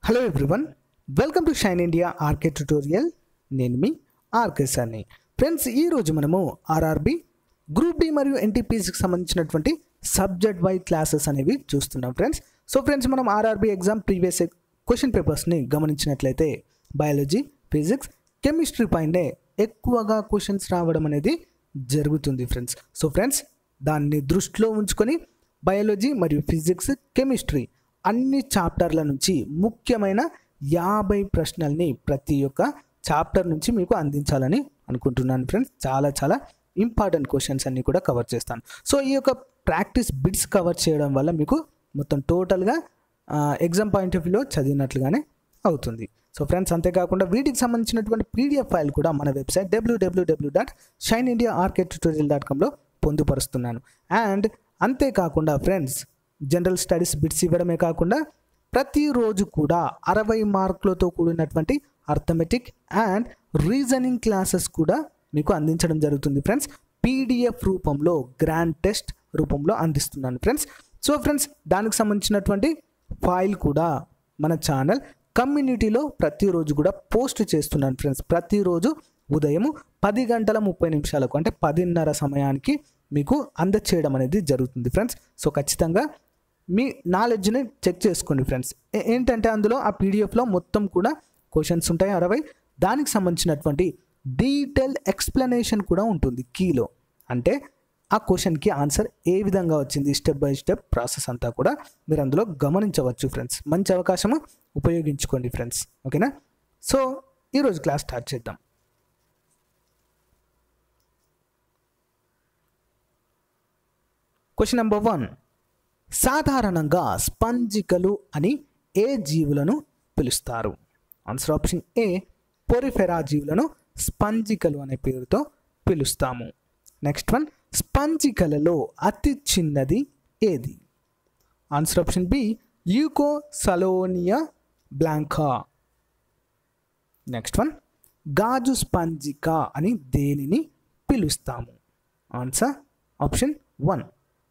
hello everyone welcome to shine India RK tutorial నేను మీ RK సార్ని ఫ్రెండ్స్ ఈరోజు మనము ఆర్ఆర్బి గ్రూప్ డి మరియు ఎన్టీపీసీకి సంబంధించినటువంటి సబ్జెక్ట్ వైజ్ క్లాసెస్ అనేవి చూస్తున్నాం ఫ్రెండ్స్ సో ఫ్రెండ్స్ మనం ఆర్ఆర్బి ఎగ్జామ్ ప్రీవియస్ క్వశ్చన్ పేపర్స్ని గమనించినట్లయితే బయాలజీ ఫిజిక్స్ కెమిస్ట్రీ పైనే ఎక్కువగా క్వశ్చన్స్ రావడం అనేది జరుగుతుంది ఫ్రెండ్స్ సో ఫ్రెండ్స్ దాన్ని దృష్టిలో ఉంచుకొని బయాలజీ మరియు ఫిజిక్స్ కెమిస్ట్రీ అన్ని చాప్టర్ల నుంచి ముఖ్యమైన యాభై ప్రశ్నల్ని ప్రతి ఒక్క చాప్టర్ నుంచి మీకు అందించాలని అనుకుంటున్నాను ఫ్రెండ్స్ చాలా చాలా ఇంపార్టెంట్ క్వశ్చన్స్ అన్ని కూడా కవర్ చేస్తాను సో ఈ యొక్క ప్రాక్టీస్ బిట్స్ కవర్ చేయడం వల్ల మీకు మొత్తం టోటల్గా ఎగ్జామ్ పాయింట్ ఆఫ్ వ్యూలో చదివినట్లుగానే అవుతుంది సో ఫ్రెండ్స్ అంతేకాకుండా వీటికి సంబంధించినటువంటి పీడిఎఫ్ ఫైల్ కూడా మన website W W W dot shine India RK tutorial dot కామ్లో పొందుపరుస్తున్నాను అండ్ అంతేకాకుండా ఫ్రెండ్స్ జనరల్ స్టడీస్ బిట్స్ ఇవ్వడమే కాకుండా ప్రతిరోజు కూడా అరవై మార్కులతో కూడినటువంటి అర్థమెటిక్ అండ్ రీజనింగ్ క్లాసెస్ కూడా మీకు అందించడం జరుగుతుంది ఫ్రెండ్స్ పీడిఎఫ్ రూపంలో గ్రాండ్ టెస్ట్ రూపంలో అందిస్తున్నాను ఫ్రెండ్స్ సో ఫ్రెండ్స్ దానికి సంబంధించినటువంటి ఫైల్ కూడా మన ఛానల్ కమ్యూనిటీలో ప్రతిరోజు కూడా పోస్ట్ చేస్తున్నాను ఫ్రెండ్స్ ప్రతిరోజు ఉదయం పది గంటల ముప్పై నిమిషాలకు అంటే పదిన్నర సమయానికి మీకు అందచేయడం అనేది జరుగుతుంది ఫ్రెండ్స్ సో ఖచ్చితంగా మీ నాలెడ్జ్ని చెక్ చేసుకోండి ఫ్రెండ్స్ ఏ- ఏంటంటే అందులో ఆ పీడిఎఫ్లో మొత్తం కూడా క్వశ్చన్స్ ఉంటాయి అరవై దానికి సంబంధించినటువంటి డీటెయిల్ ఎక్స్ప్లెనేషన్ కూడా ఉంటుంది కీలో అంటే ఆ క్వశ్చన్కి ఆన్సర్ ఏ విధంగా వచ్చింది స్టెప్ బై స్టెప్ ప్రాసెస్ అంతా కూడా మీరు అందులో గమనించవచ్చు ఫ్రెండ్స్ మంచి అవకాశము ఉపయోగించుకోండి ఫ్రెండ్స్ ఓకేనా సో ఈరోజు క్లాస్ స్టార్ట్ చేద్దాం క్వశ్చన్ నెంబర్ వన్ సాధారణంగా స్పంజికలు అని ఏ జీవులను పిలుస్తారు ఆన్సర్ ఆప్షన్ ఏ పొరిఫెరా జీవులను స్పంజికలు అనే పేరుతో పిలుస్తాము నెక్స్ట్ వన్ స్పంజికలలో అతి చిన్నది ఏది ఆన్సర్ ఆప్షన్ బి యూకో సలోనియా బ్లాంకా నెక్స్ట్ వన్ గాజు స్పంజిక అని దేనిని పిలుస్తాము ఆన్సర్ ఆప్షన్ వన్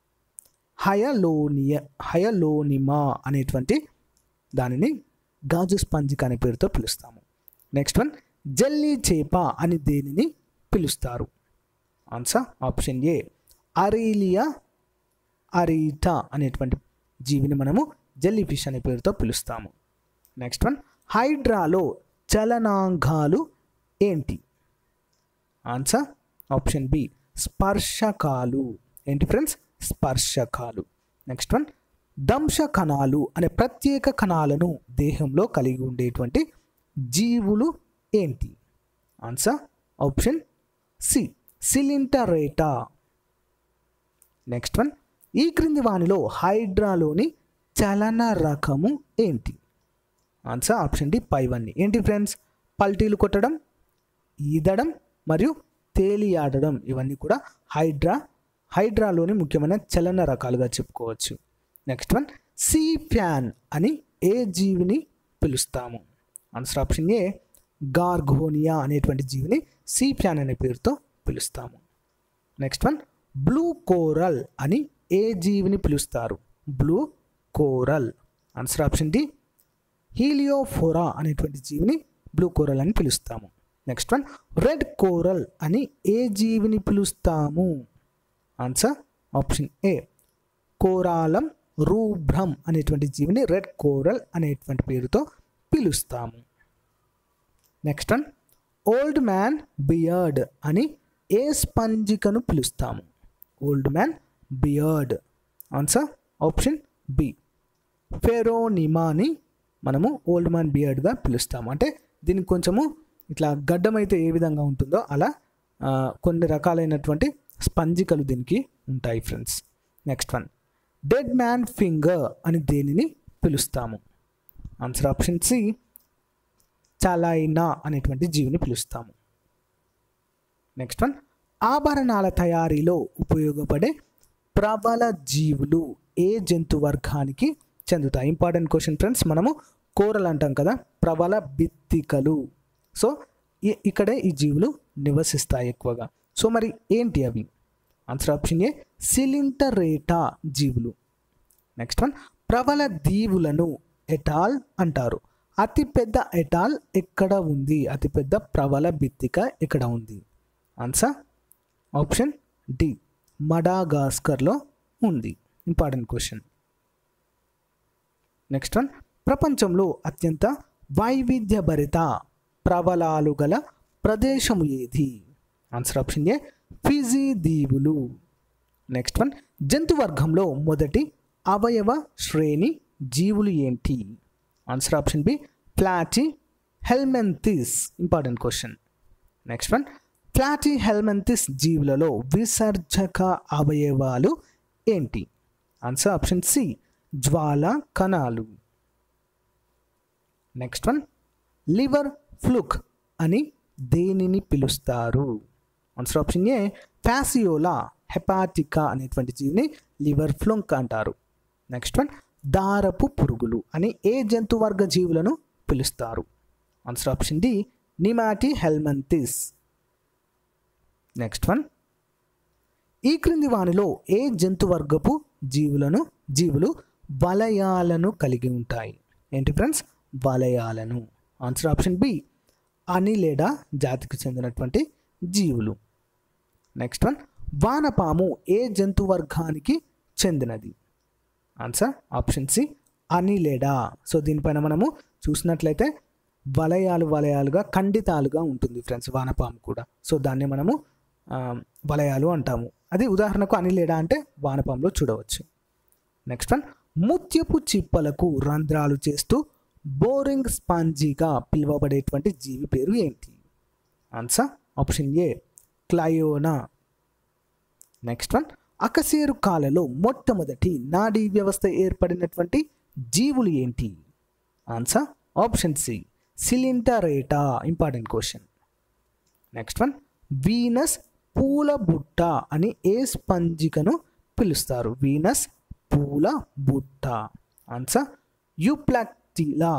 హయలోనియ హయలోనిమా అనేటువంటి దానిని గాజు స్పంజిక అనే పేరుతో పిలుస్తాము నెక్స్ట్ వన్ జల్లీ చేప అని దేనిని పిలుస్తారు ఆన్సర్ ఆప్షన్ ఏ అరీలియా అరీటా అనేటువంటి జీవిని మనము జెల్లీ ఫిష్ అనే పేరుతో పిలుస్తాము నెక్స్ట్ వన్ హైడ్రాలో చలనాంగాలు ఏంటి ఆన్సర్ ఆప్షన్ బి స్పర్శకాలు ఏంటి ఫ్రెండ్స్ స్పర్శకాలు నెక్స్ట్ వన్ దంశ కణాలు అనే ప్రత్యేక కణాలను దేహంలో కలిగి ఉండేటువంటి జీవులు ఏంటి ఆన్సర్ ఆప్షన్ సి సిలింటరేటా నెక్స్ట్ వన్ ఈ క్రింది వానిలో హైడ్రాలోని చలన రకము ఏంటి ఆన్సర్ ఆప్షన్ డి పైవన్నీ ఏంటి ఫ్రెండ్స్ పల్టీలు కొట్టడం ఈదడం మరియు తేలియాడడం ఇవన్నీ కూడా హైడ్రా హైడ్రాలోని ముఖ్యమైన చలన రకాలుగా చెప్పుకోవచ్చు నెక్స్ట్ వన్ సీ ఫ్యాన్ అని ఏ జీవిని పిలుస్తాము ఆన్సర్ ఆప్షన్ ఏ గార్గోనియా అనేటువంటి జీవిని సీ ఫ్యాన్ అనే పేరుతో పిలుస్తాము నెక్స్ట్ వన్ బ్లూ కోరల్ అని ఏ జీవిని పిలుస్తారు blue coral answer option D హీలియోఫోరా అనేటువంటి జీవిని బ్లూ కోరల్ అని పిలుస్తాము నెక్స్ట్ వన్ రెడ్ కోరల్ అని ఏ జీవిని పిలుస్తాము ఆన్సర్ ఆప్షన్ ఏ కోరాలం రూభ్రం అనేటువంటి జీవిని రెడ్ కోరల్ అనేటువంటి పేరుతో పిలుస్తాము next one old man beard అని ఏ స్పంజికను పిలుస్తాము old man beard answer option B ఫెరోనిమాని మనము ఓల్డ్ మ్యాన్ బియర్డ్గా పిలుస్తాము అంటే దీనికి కొంచెము ఇట్లా గడ్డం అయితే ఏ విధంగా ఉంటుందో అలా ఆ, కొన్ని రకాలైనటువంటి స్పంజికలు దీనికి ఉంటాయి friends next one dead man finger అని దేనిని పిలుస్తాము ఆన్సర్ ఆప్షన్ సి చాలాయినా అనేటువంటి జీవిని పిలుస్తాము నెక్స్ట్ వన్ ఆభరణాల తయారీలో ఉపయోగపడే ప్రబల జీవులు ఏ జంతు వర్గానికి చెందుతాయి ఇంపార్టెంట్ క్వశ్చన్ ఫ్రెండ్స్ మనము కూరలు అంటాం కదా ప్రబల బిత్తికలు సో ఇ- ఇక్కడే ఈ జీవులు నివసిస్తాయి ఎక్కువగా సో మరి ఏంటి అవి ఆన్సర్ ఆప్షన్ ఏ సిలింటరేటా జీవులు నెక్స్ట్ వన్ ప్రబల దీవులను ఎటాల్ అంటారు అతిపెద్ద ఎటాల్ ఎక్కడ ఉంది అతిపెద్ద ప్రబల బిత్తిక ఎక్కడ ఉంది ఆన్సర్ ఆప్షన్ డి మడాగాస్కర్లో ఉంది ఇంపార్టెంట్ క్వశ్చన్ నెక్స్ట్ వన్ ప్రపంచంలో అత్యంత వైవిధ్యభరిత ప్రబలాలు గల ప్రదేశము ఏది ఆన్సర్ ఆప్షన్ ఏ ఫిజీ దీవులు నెక్స్ట్ వన్ జంతువర్గంలో మొదటి అవయవ శ్రేణి జీవులు ఏంటి ఆన్సర్ ఆప్షన్ బి ప్లాటి హెల్మెంతిస్ ఇంపార్టెంట్ క్వశ్చన్ నెక్స్ట్ వన్ ప్లాటి హెల్మెంతిస్ జీవులలో విసర్జక అవయవాలు ఏంటి ఆన్సర్ ఆప్షన్ సి జ్వాల కణాలు నెక్స్ట్ వన్ లివర్ ఫ్లూక్ అని దేనిని పిలుస్తారు ఆన్సర్ ఆప్షన్ ఏ ఫ్యాసియోలా హెపాటికా అనేటువంటి జీవిని లివర్ ఫ్లూక్ అంటారు నెక్స్ట్ వన్ దారపు పురుగులు అని ఏ జంతువర్గ జీవులను పిలుస్తారు ఆన్సర్ ఆప్షన్ డి నిమాటి హెల్మంతిస్ నెక్స్ట్ వన్ ఈ క్రింది వానిలో ఏ జంతువర్గపు జీవులను జీవులు వలయాలను కలిగి ఉంటాయి ఏంటి ఫ్రెండ్స్ వలయాలను ఆన్సర్ ఆప్షన్ బి అనిలేడా జాతికి చెందినటువంటి జీవులు నెక్స్ట్ వన్ వానపాము ఏ జంతువర్గానికి చెందినది ఆన్సర్ ఆప్షన్ సి అనిలేడా సో దీనిపైన మనము చూసినట్లయితే వలయాలు వలయాలుగా ఖండితాలుగా ఉంటుంది ఫ్రెండ్స్ వానపాము కూడా సో దాన్ని మనము ఆ, వలయాలు అంటాము అది ఉదాహరణకు అనిలేడా అంటే వానపాములో చూడవచ్చు నెక్స్ట్ వన్ ముత్యపు చిప్పలకు రంధ్రాలు చేస్తూ బోరింగ్ స్పాంజీగా పిలువబడేటువంటి జీవి పేరు ఏంటి ఆన్సర్ ఆప్షన్ ఏ క్లయోనా నెక్స్ట్ వన్ అకసేరు కాలలో మొట్టమొదటి నాడీ వ్యవస్థ ఏర్పడినటువంటి జీవులు ఏంటి ఆన్సర్ ఆప్షన్ సి సిలింటరేటా important question next one Venus పూల బుట్ట అని ఏ స్పంజికను పిలుస్తారు వీనస్ పూల బుట్ట ఆన్సర్ యుప్లాక్టీలా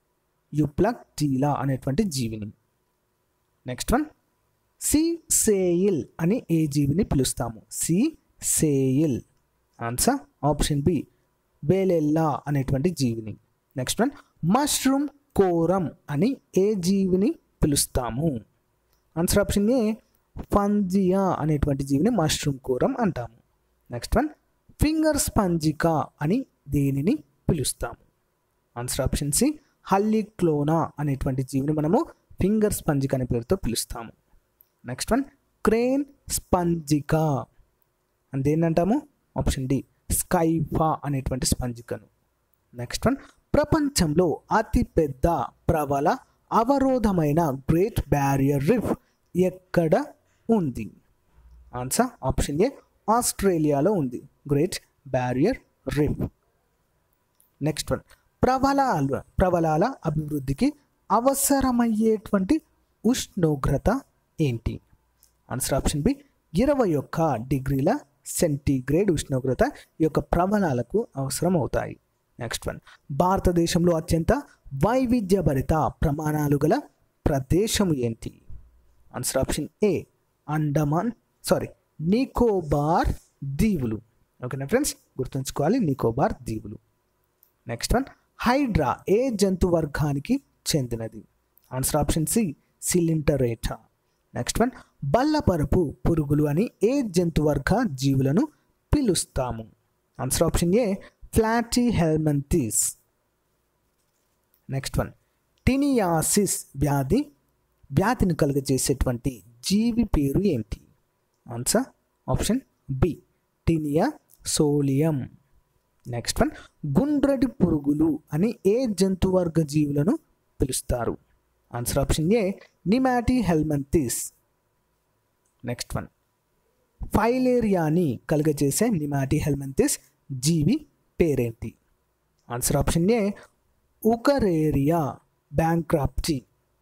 యుప్లాక్టీలా అనేటువంటి జీవిని నెక్స్ట్ వన్ సి సేయిల్ అని ఏ జీవిని పిలుస్తాము sea sail answer option B వేలెల్లా అనేటువంటి జీవిని నెక్స్ట్ వన్ మష్రూమ్ కోరం అని ఏ జీవిని పిలుస్తాము ఆన్సర్ ఆప్షన్ ఏ ఫంజియా అనేటువంటి జీవిని మష్రూమ్ కోరం అంటాము నెక్స్ట్ వన్ ఫింగర్ స్పంజికా అని దేనిని పిలుస్తాము ఆన్సర్ ఆప్షన్ సి హల్లిక్లోనా అనేటువంటి జీవిని మనము ఫింగర్ స్పంజిక అనే పేరుతో పిలుస్తాము నెక్స్ట్ వన్ క్రేన్ స్పంజికా అని దేన్ని అంటాము ఆప్షన్ డి స్కైఫా అనేటువంటి స్పంజికను నెక్స్ట్ వన్ ప్రపంచంలో అతిపెద్ద ప్రబల అవరోధమైన గ్రేట్ బ్యారియర్ రిఫ్ ఎక్కడ ఉంది ఆన్సర్ ఆప్షన్ ఏ ఆస్ట్రేలియాలో ఉంది great barrier reef next one ప్రబలాల ప్రబలాల అభివృద్ధికి అవసరమయ్యేటువంటి ఉష్ణోగ్రత ఏంటి ఆన్సర్ ఆప్షన్ బి ఇరవై ఒక్క డిగ్రీల సెంటీగ్రేడ్ ఉష్ణోగ్రత ఈ యొక్క ప్రబలాలకు అవసరం అవుతాయి నెక్స్ట్ వన్ భారతదేశంలో అత్యంత వైవిధ్యభరిత ప్రమాణాలు గల ప్రదేశం ఏంటి answer option A Andaman sorry Nicobar దీవులు ఓకేనా ఫ్రెండ్స్ గుర్తుంచుకోవాలి నికోబార్ దీవులు నెక్స్ట్ వన్ హైడ్రా ఏ జంతు వర్గానికి చెందినది ఆన్సర్ ఆప్షన్ సి సిలింటరేటా నెక్స్ట్ వన్ బల్లపరపు పురుగులు అని ఏ జంతు వర్గ జీవులను పిలుస్తాము ఆన్సర్ ఆప్షన్ ఏ ఫ్లాటీ హెల్మంతిస్ నెక్స్ట్ వన్ టినియాసిస్ వ్యాధి వ్యాధిని కలుగజేసేటువంటి జీవి పేరు ఏంటి ఆన్సర్ ఆప్షన్ బి టినియా సోలియం నెక్స్ట్ వన్ గుండ్రటి పురుగులు అని ఏ జంతువర్గ జీవులను పిలుస్తారు ఆన్సర్ ఆప్షన్ ఏ నిమాటి హెల్మంతిస్ నెక్స్ట్ వన్ ఫైలేరియాని కలుగజేసే నిమాటి హెల్మంతిస్ జీవి పేరేంటి ఆన్సర్ ఆప్షన్ ఏ ఉకరేరియా బ్యాంక్రాప్టీ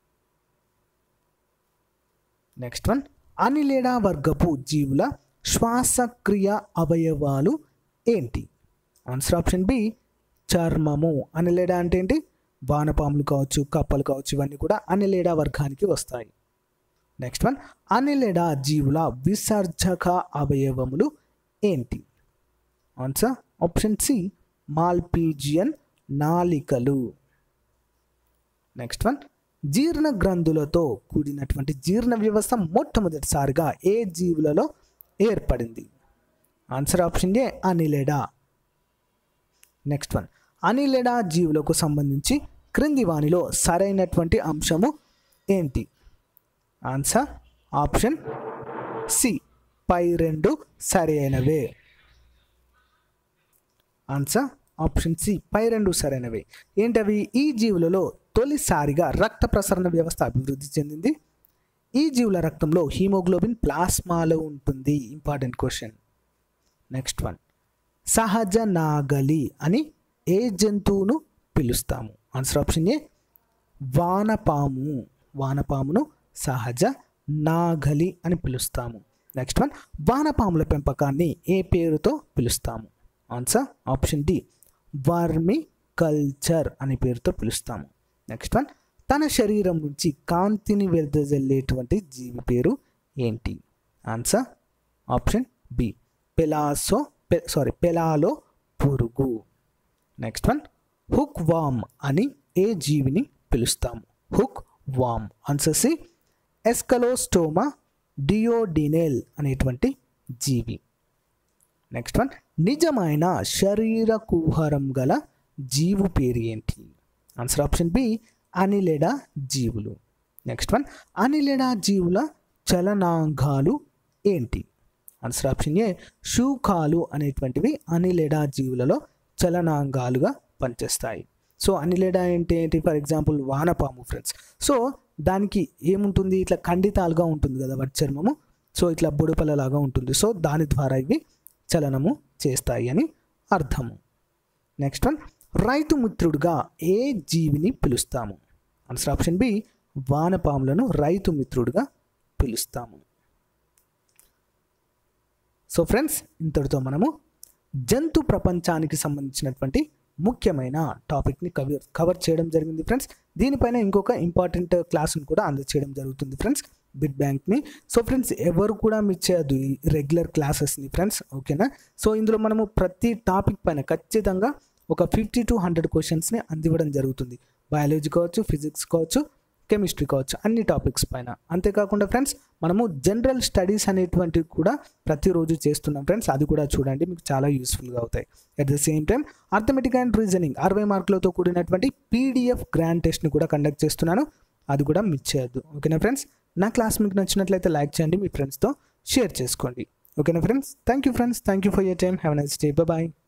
నెక్స్ట్ వన్ అనిలేడా వర్గపు జీవుల శ్వాసక్రియ అవయవాలు ఏంటి ఆన్సర్ ఆప్షన్ బి చర్మము అనిలేడా అంటే ఏంటి వానపాములు కావచ్చు కప్పలు కావచ్చు ఇవన్నీ కూడా అనిలేడా వర్గానికి వస్తాయి నెక్స్ట్ వన్ అనిలేడా జీవుల విసర్జక అవయవములు ఏంటి ఆన్సర్ ఆప్షన్ సి మాల్పీజియన్ నాలికలు నెక్స్ట్ వన్ జీర్ణ గ్రంథులతో కూడినటువంటి జీర్ణ వ్యవస్థ మొట్టమొదటిసారిగా ఏ జీవులలో ఏర్పడింది ఆన్సర్ ఆప్షన్ ఏ అనిలెడా నెక్స్ట్ వన్ అనిలెడా జీవులకు సంబంధించి క్రింది వానిలో సరైనటువంటి అంశము ఏంటి ఆన్సర్ ఆప్షన్ సి పై రెండు సరి అయినవే ఆన్సర్ ఆప్షన్ సి పై రెండు సరైనవే ఏంటవి ఈ జీవులలో తొలిసారిగా రక్త ప్రసరణ వ్యవస్థ అభివృద్ధి చెందింది ఈ జీవుల రక్తంలో హీమోగ్లోబిన్ ప్లాస్మాలో ఉంటుంది ఇంపార్టెంట్ క్వశ్చన్ నెక్స్ట్ వన్ సహజ నాగలి అని ఏ జంతువును పిలుస్తాము ఆన్సర్ ఆప్షన్ ఏ వానపాము వానపామును సహజ నాగలి అని పిలుస్తాము నెక్స్ట్ వన్ వానపాముల పెంపకాన్ని ఏ పేరుతో పిలుస్తాము answer option D vermiculture అనే పేరుతో పిలుస్తాము నెక్స్ట్ వన్ తన శరీరం నుంచి కాంతిని వెదజల్లేటువంటి జీవి పేరు ఏంటి ఆన్సర్ ఆప్షన్ బి పెలాసో సారీ పెలాలో పురుగు నెక్స్ట్ వన్ హుక్ వామ్ అని ఏ జీవిని పిలుస్తాము హుక్ వామ్ ఆన్సర్ సి ఎస్కలోస్టోమా డియోడినేల్ అనేటువంటి జీవి నెక్స్ట్ వన్ నిజమైన శరీర కుహరం గల జీవు పేరు ఏంటి ఆన్సర్ ఆప్షన్ బి అనిలెడా జీవులు నెక్స్ట్ వన్ అనిలెడా జీవుల చలనాంగాలు ఏంటి ఆన్సర్ ఆప్షన్ ఏ శూకాలు అనేటువంటివి అనిలెడా జీవులలో చలనాంగాలుగా పనిచేస్తాయి సో అనిలెడా అంటే ఏంటి ఫర్ ఎగ్జాంపుల్ వానపాము ఫ్రెండ్స్ సో దానికి ఏముంటుంది ఇట్లా ఖండితాలుగా ఉంటుంది కదా వాటి చర్మము సో ఇట్లా బుడపలలాగా ఉంటుంది సో దాని ద్వారా ఇవి చలనము చేస్తాయి అని అర్థము నెక్స్ట్ వన్ రైతు మిత్రుడుగా ఏ జీవిని పిలుస్తాము ఆన్సర్ ఆప్షన్ బి వానపాములను రైతు మిత్రుడుగా పిలుస్తాము సో ఫ్రెండ్స్ ఇంతటితో మనము జంతు ప్రపంచానికి సంబంధించినటువంటి ముఖ్యమైన టాపిక్ని కవర్ కవర్ చేయడం జరిగింది ఫ్రెండ్స్ దీనిపైన ఇంకొక ఇంపార్టెంట్ క్లాస్ని కూడా అందచేయడం జరుగుతుంది ఫ్రెండ్స్ బిట్ బ్యాంక్ని సో ఫ్రెండ్స్ ఎవరు కూడా మిస్ చేయొద్దు ఈ రెగ్యులర్ క్లాసెస్ని ఫ్రెండ్స్ ఓకేనా సో ఇందులో మనము ప్రతి టాపిక్ పైన ఖచ్చితంగా ఒక ఫిఫ్టీ టు హండ్రెడ్ క్వశ్చన్స్ని అందివ్వడం జరుగుతుంది బయాలజీ కావచ్చు ఫిజిక్స్ కావచ్చు కెమిస్ట్రీ కావచ్చు అన్ని టాపిక్స్ పైన అంతేకాకుండా ఫ్రెండ్స్ మనము జనరల్ స్టడీస్ అనేటువంటివి కూడా ప్రతిరోజు చేస్తున్నాం ఫ్రెండ్స్ అది కూడా చూడండి మీకు చాలా యూస్ఫుల్గా అవుతాయి at the same time arithmetic and reasoning అరవై మార్కులతో కూడినటువంటి పీడిఎఫ్ గ్రాండ్ టెస్ట్ని కూడా కండక్ట్ చేస్తున్నాను అది కూడా మిస్ చేయొద్దు ఓకేనా ఫ్రెండ్స్ నా క్లాస్ మీకు నచ్చినట్లయితే లైక్ చేయండి మీ ఫ్రెండ్స్తో షేర్ చేసుకోండి ఓకేనా friends thank you friends thank you for your time have nice day bye